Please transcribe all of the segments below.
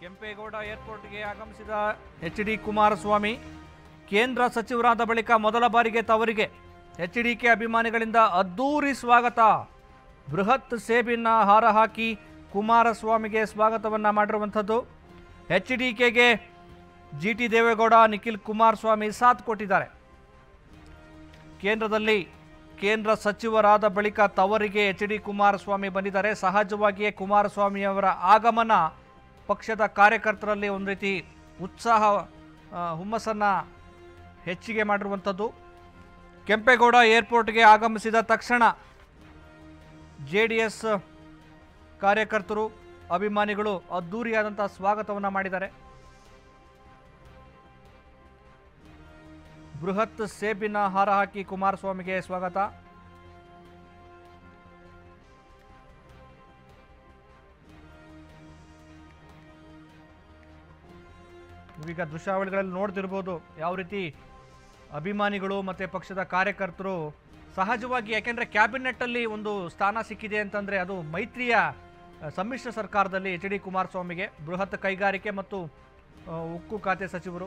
ಕೆಂಪೇಗೌಡ ಏರ್ಪೋರ್ಟ್ಗೆ ಆಗಮಿಸಿದ H D Kumaraswamy ಕೇಂದ್ರ ಸಚಿವರಾದ ಬಳಿಕ ಮೊದಲ ಬಾರಿಗೆ ತವರಿಗೆ ಎಚ್ ಡಿ ಕೆ ಅಭಿಮಾನಿಗಳಿಂದ ಅದ್ದೂರಿ ಸ್ವಾಗತ ಬೃಹತ್ ಸೇಬಿನ ಹಾರ ಹಾಕಿ ಕುಮಾರಸ್ವಾಮಿಗೆ ಸ್ವಾಗತವನ್ನು ಮಾಡಿರುವಂಥದ್ದು ಎಚ್ ಡಿ ಕೆಗೆ ಜಿ ಟಿ ದೇವೇಗೌಡ ನಿಖಿಲ್ ಕುಮಾರಸ್ವಾಮಿ ಸಾಥ್ ಕೊಟ್ಟಿದ್ದಾರೆ ಕೇಂದ್ರದಲ್ಲಿ ಕೇಂದ್ರ ಸಚಿವರಾದ ಬಳಿಕ ತವರಿಗೆ ಎಚ್ ಡಿ ಕುಮಾರಸ್ವಾಮಿ ಬಂದಿದ್ದಾರೆ ಸಹಜವಾಗಿಯೇ ಕುಮಾರಸ್ವಾಮಿ ಅವರ ಆಗಮನ ಪಕ್ಷದ ಕಾರ್ಯಕರ್ತರಲ್ಲಿ ಒಂದು ರೀತಿ ಉತ್ಸಾಹ ಆ, ಹುಮ್ಮಸ್ಸನ್ನ ಹೆಚ್ಚಿಗೆ ಮಾಡಿರುವಂಥದ್ದು ಕೆಂಪೇಗೌಡ ಏರ್ಪೋರ್ಟ್ಗೆ ಆಗಮಿಸಿದ ತಕ್ಷಣ ಜೆ ಡಿ ಎಸ್ ಕಾರ್ಯಕರ್ತರು ಅಭಿಮಾನಿಗಳು ಅದ್ಧೂರಿಯಾದಂಥ ಸ್ವಾಗತವನ್ನು ಮಾಡಿದ್ದಾರೆ ಬೃಹತ್ ಸೇಬಿನ ಹಾರ ಹಾಕಿ ಕುಮಾರಸ್ವಾಮಿಗೆ ಸ್ವಾಗತ ನೀವೀಗ ದೃಶ್ಯಾವಳಿಗಳಲ್ಲಿ ನೋಡ್ತಿರ್ಬೋದು ಯಾವ ರೀತಿ ಅಭಿಮಾನಿಗಳು ಮತ್ತು ಪಕ್ಷದ ಕಾರ್ಯಕರ್ತರು ಸಹಜವಾಗಿ ಯಾಕೆಂದರೆ ಕ್ಯಾಬಿನೆಟ್ಟಲ್ಲಿ ಒಂದು ಸ್ಥಾನ ಸಿಕ್ಕಿದೆ ಅಂತಂದರೆ ಅದು ಮೈತ್ರಿಯ ಆ, ಸಮ್ಮಿಶ್ರ ಸರ್ಕಾರದಲ್ಲಿ ಎಚ್ ಡಿ ಕುಮಾರಸ್ವಾಮಿಗೆ ಬೃಹತ್ ಕೈಗಾರಿಕೆ ಮತ್ತು ಆ, ಉಕ್ಕು ಖಾತೆ ಸಚಿವರು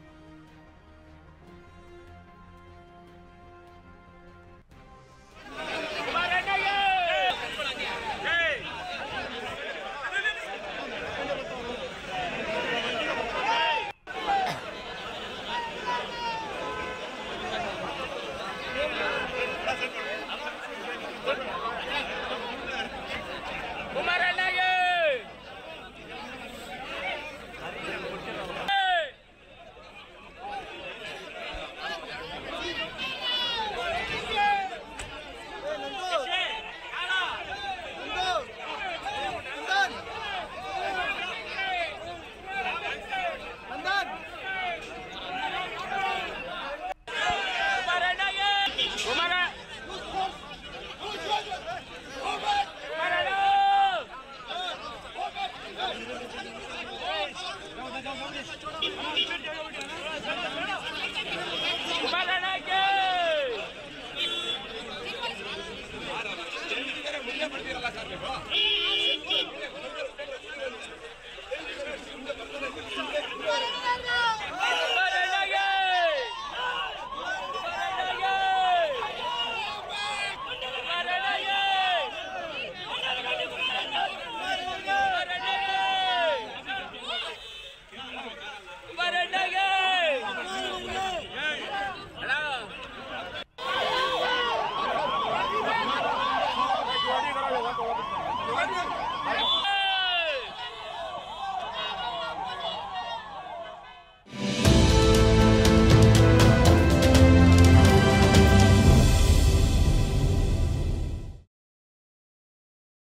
ಕುಮಾರಣ್ಣಗೆ ಕುಮಾರಣ್ಣಗೆ ಕುಮಾರ ಕುಮಾರಣ್ಣ ಕುಮಾರಣ್ಣಗೆ